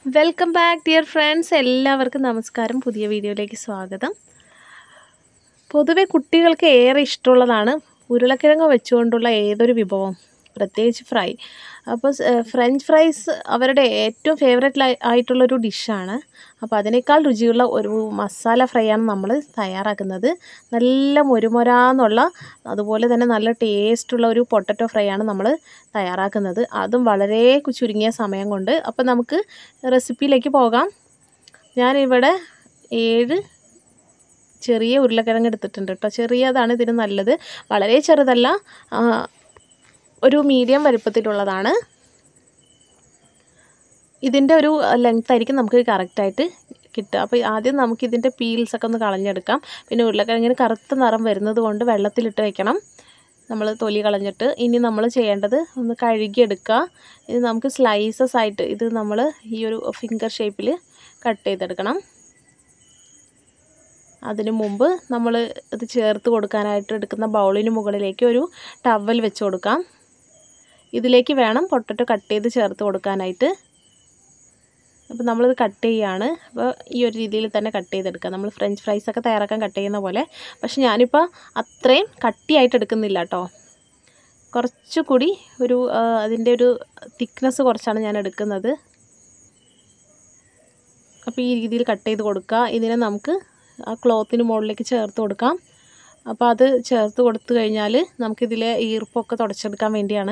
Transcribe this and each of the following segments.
welcome back dear friends എല്ലാവർക്കും നമസ്കാരം പുതിയ വീഡിയോയിലേക്ക് സ്വാഗതം പൊതുവെ കുട്ടികൾക്ക് ഏറെ ഇഷ്ടമുള്ളതാണ് ഉരുളക്കിഴങ്ങ് വെച്ചുകൊണ്ടുള്ള ഏതൊരു വിഭവം പ്രത്യേകിച്ച് ഫ്രൈ അപ്പോൾ സ്- ഏഹ് ഫ്രഞ്ച് ഫ്രൈസ് അവരുടെ ഏറ്റവും ഫേവറേറ്റ് ആയിട്ടുള്ളൊരു ഡിഷാണ് അപ്പോൾ അതിനേക്കാൾ രുചിയുള്ള ഒരു മസാല ഫ്രൈ ആണ് നമ്മൾ തയ്യാറാക്കുന്നത് നല്ല മുരുമുരാന്നുള്ള അതുപോലെ തന്നെ നല്ല ടേസ്റ്റുള്ള ഒരു പൊട്ടറ്റോ ഫ്രൈ ആണ് നമ്മൾ തയ്യാറാക്കുന്നത് അതും വളരെ കു- ചുരുങ്ങിയ സമയം കൊണ്ട് അപ്പോൾ നമുക്ക് റെസിപ്പിയിലേക്ക് പോകാം ഞാനിവിടെ ഏഴ് ചെറിയ ഉരുളക്കിഴങ്ങ് എടുത്തിട്ടുണ്ട് കേട്ടോ ചെറിയതാണ് ഇതിന് നല്ലത് വളരെ ചെറുതല്ല ആ, ഒരു മീഡിയം വലുപ്പത്തിലുള്ളതാണ് ഇതിൻ്റെ ഒരു ലെങ്ത് ആയിരിക്കും നമുക്ക് കറക്റ്റായിട്ട് കിട്ടുക അപ്പോൾ ആദ്യം നമുക്ക് ഇതിൻ്റെ പീൽസൊക്കെ ഒന്ന് കളഞ്ഞെടുക്കാം പിന്നെ ഉരുളക്കിഴങ്ങിന് കറുത്ത നിറം വരുന്നത് കൊണ്ട് വെള്ളത്തിലിട്ട് വെക്കണം നമ്മൾ തൊലി കളഞ്ഞിട്ട് ഇനി നമ്മൾ ചെയ്യേണ്ടത് ഒന്ന് കഴുകിയെടുക്കുക ഇത് നമുക്ക് സ്ലൈസസ് ആയിട്ട് ഇത് നമ്മൾ ഈ ഒരു ഫിംഗർ ഷേപ്പിൽ കട്ട് ചെയ്തെടുക്കണം അതിനു മുമ്പ് നമ്മൾ ഇത് ചേർത്ത് കൊടുക്കാനായിട്ട് എടുക്കുന്ന ബൗളിന് മുകളിലേക്ക് ഒരു ടവൽ വെച്ച് കൊടുക്കാം ഇതിലേക്ക് വേണം പൊട്ടറ്റോ കട്ട് ചെയ്ത് ചേർത്ത് കൊടുക്കാനായിട്ട് അപ്പോൾ നമ്മളിത് കട്ട് ചെയ്യുകയാണ് അപ്പോൾ ഈ ഒരു രീതിയിൽ തന്നെ കട്ട് ചെയ്തെടുക്കുക നമ്മൾ ഫ്രഞ്ച് ഫ്രൈസ് ഒക്കെ തയ്യാറാക്കാൻ കട്ട് ചെയ്യുന്ന പോലെ പക്ഷെ ഞാനിപ്പോൾ അത്രയും കട്ടിയായിട്ട് എടുക്കുന്നില്ല കേട്ടോ കുറച്ചുകൂടി ഒരു ആ, അതിൻ്റെ ഒരു തിക്നെസ് കുറച്ചാണ് ഞാൻ എടുക്കുന്നത് അപ്പോൾ ഈ രീതിയിൽ കട്ട് ചെയ്ത് കൊടുക്കുക ഇതിനെ നമുക്ക് ആ ക്ലോത്തിന് മുകളിലേക്ക് ചേർത്ത് കൊടുക്കാം അപ്പോൾ അത് ചേർത്ത് കൊടുത്തു കഴിഞ്ഞാൽ നമുക്കിതിലെ ഈർപ്പൊക്കെ തുടച്ചെടുക്കാൻ വേണ്ടിയാണ്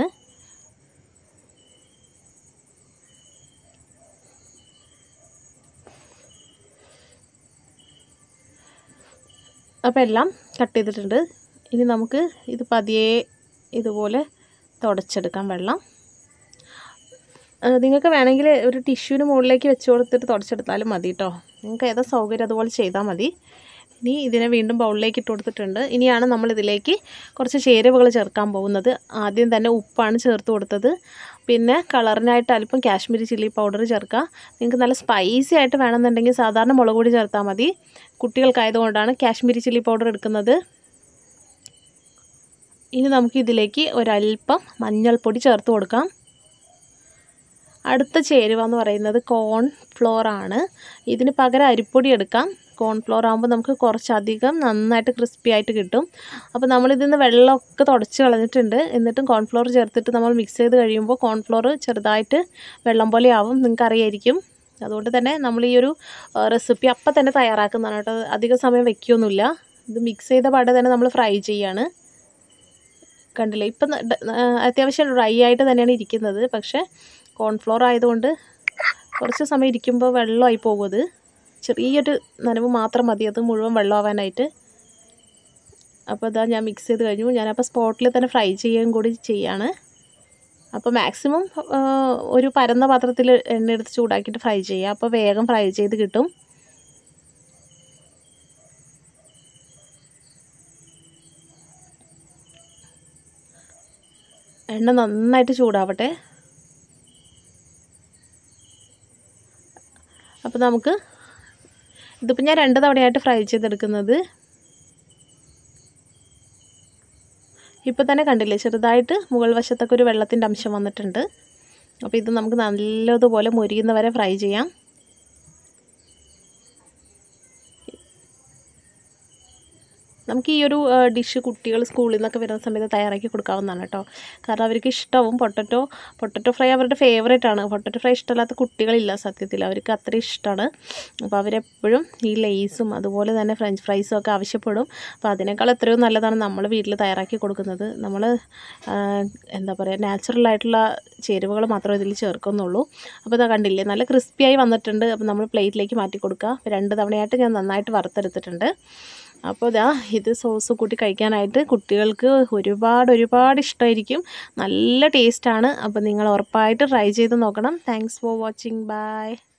അപ്പോൾ എല്ലാം കട്ട് ചെയ്തിട്ടുണ്ട് ഇനി നമുക്ക് ഇത് പതിയെ ഇതുപോലെ തുടച്ചെടുക്കാം വെള്ളം നിങ്ങൾക്ക് വേണമെങ്കിൽ ഒരു ടിഷ്യൂവിന് മുകളിലേക്ക് വെച്ച് കൊടുത്തിട്ട് തുടച്ചെടുത്താലും മതി കേട്ടോ നിങ്ങൾക്ക് ഏതാ സൗകര്യം അതുപോലെ ചെയ്താൽ മതി ഇനി ഇതിനെ വീണ്ടും ബൗളിലേക്ക് ഇട്ട് കൊടുത്തിട്ടുണ്ട് ഇനിയാണ് നമ്മൾ ഇതിലേക്ക് കുറച്ച് ചേരുവകൾ ചേർക്കാൻ പോകുന്നത് ആദ്യം തന്നെ ഉപ്പാണ് ചേർത്ത് കൊടുത്തത് പിന്നെ കളറിനായിട്ട് അല്പം കാശ്മീരി ചില്ലി പൗഡർ ചേർക്കുക നിങ്ങൾക്ക് നല്ല സ്പൈസി ആയിട്ട് വേണമെന്നുണ്ടെങ്കിൽ സാധാരണ മുളക് പൊടി ചേർത്താൽ മതി കുട്ടികൾക്കായതുകൊണ്ടാണ് കാശ്മീരി ചില്ലി പൗഡർ എടുക്കുന്നത് ഇനി നമുക്ക് ഇതിലേക്ക് ഒരല്പം മഞ്ഞൾപ്പൊടി ചേർത്ത് കൊടുക്കാം അടുത്ത ചേരുവ എന്ന് പറയുന്നത് കോൺ ഫ്ലോർ ആണ് ഇതിന് പകരം അരിപ്പൊടി എടുക്കാം കോൺ ഫ്ലോർ ആകുമ്പോൾ നമുക്ക് കുറച്ചധികം നന്നായിട്ട് ക്രിസ്പി ആയിട്ട് കിട്ടും അപ്പോൾ നമ്മളിതിൽ നിന്ന് വെള്ളമൊക്കെ തുടച്ച് കളഞ്ഞിട്ടുണ്ട് എന്നിട്ടും കോൺഫ്ലോർ ചേർത്തിട്ട് നമ്മൾ മിക്സ് ചെയ്ത് കഴിയുമ്പോൾ കോൺഫ്ലോർ ചെറുതായിട്ട് വെള്ളം പോലെ ആവും നിങ്ങൾക്ക് അറിയായിരിക്കും അതുകൊണ്ട് തന്നെ നമ്മൾ ഈ ഒരു റെസിപ്പി അപ്പം തന്നെ തയ്യാറാക്കുന്നതാണ് കേട്ടോ അധിക സമയം വെക്കുകയൊന്നുമില്ല ഇത് മിക്സ് ചെയ്ത പാടെ തന്നെ നമ്മൾ ഫ്രൈ ചെയ്യാണ് കണ്ടില്ലേ ഇപ്പം ന- ഡ- ആ, അത്യാവശ്യം ഡ്രൈ ആയിട്ട് തന്നെയാണ് ഇരിക്കുന്നത് പക്ഷേ കോൺഫ്ലോർ ആയതുകൊണ്ട് കുറച്ച് സമയം ഇരിക്കുമ്പോൾ വെള്ളമായി പോകും അത് ചെറിയൊരു നനവ് മാത്രം മതി അത് മുഴുവൻ വെള്ളമാവാനായിട്ട് അപ്പോൾ ഇതാ ഞാൻ മിക്സ് ചെയ്ത് കഴിഞ്ഞു ഞാനപ്പോൾ സ്പോട്ടിൽ തന്നെ ഫ്രൈ ചെയ്യുകയും കൂടി ചെയ്യാണ് അപ്പോൾ മാക്സിമം ഒരു പരന്ന പാത്രത്തിൽ എണ്ണ എടുത്ത് ചൂടാക്കിയിട്ട് ഫ്രൈ ചെയ്യുക അപ്പോൾ വേഗം ഫ്രൈ ചെയ്ത് കിട്ടും എണ്ണ നന്നായിട്ട് ചൂടാവട്ടെ അപ്പോൾ നമുക്ക് ഇതിപ്പോൾ ഞാൻ രണ്ട് തവണയായിട്ട് ഫ്രൈ ചെയ്തെടുക്കുന്നത് ഇപ്പോൾ തന്നെ കണ്ടില്ലേ ചെറുതായിട്ട് മുകൾ വശത്തൊക്കെ ഒരു വെള്ളത്തിൻ്റെ അംശം വന്നിട്ടുണ്ട് അപ്പോൾ ഇത് നമുക്ക് നല്ലതുപോലെ മുരിയുന്നവരെ ഫ്രൈ ചെയ്യാം നമുക്ക് ഈ ഒരു ഡിഷ് കുട്ടികൾ സ്കൂളിൽ നിന്നൊക്കെ വരുന്ന സമയത്ത് തയ്യാറാക്കി കൊടുക്കാവുന്നതാണ് കേട്ടോ കാരണം അവർക്ക് ഇഷ്ടവും പൊട്ടറ്റോ പൊട്ടറ്റോ ഫ്രൈ അവരുടെ ഫേവറേറ്റ് ആണ് പൊട്ടറ്റോ ഫ്രൈ ഇഷ്ടമല്ലാത്ത കുട്ടികളില്ല സത്യത്തിൽ അവർക്ക് അത്ര ഇഷ്ടമാണ് അപ്പോൾ അവരെപ്പോഴും ഈ ലേസും അതുപോലെ തന്നെ ഫ്രഞ്ച് ഫ്രൈസും ഒക്കെ ആവശ്യപ്പെടും അപ്പോൾ അതിനേക്കാൾ എത്രയോ നല്ലതാണ് നമ്മൾ വീട്ടിൽ തയ്യാറാക്കി കൊടുക്കുന്നത് നമ്മൾ എന്താ പറയുക നാച്ചുറൽ ആയിട്ടുള്ള ചേരുവകൾ മാത്രമേ ഇതിൽ ചേർക്കുന്നുള്ളൂ അപ്പോൾ ഇതാ കണ്ടില്ലേ നല്ല ക്രിസ്പിയായി വന്നിട്ടുണ്ട് അപ്പോൾ നമ്മൾ പ്ലേറ്റിലേക്ക് മാറ്റി കൊടുക്കുക അപ്പോൾ രണ്ട് തവണയായിട്ട് ഞാൻ നന്നായിട്ട് വറുത്തെടുത്തിട്ടുണ്ട് അപ്പോൾ ഇതാ ഇത് സോസ് കൂട്ടി കഴിക്കാനായിട്ട് കുട്ടികൾക്ക് ഒരുപാട് ഒരുപാട് ഇഷ്ടമായിരിക്കും നല്ല ടേസ്റ്റാണ് അപ്പോൾ നിങ്ങൾ ഉറപ്പായിട്ട് ട്രൈ ചെയ്ത് നോക്കണം താങ്ക്സ് ഫോർ വാച്ചിങ് ബൈ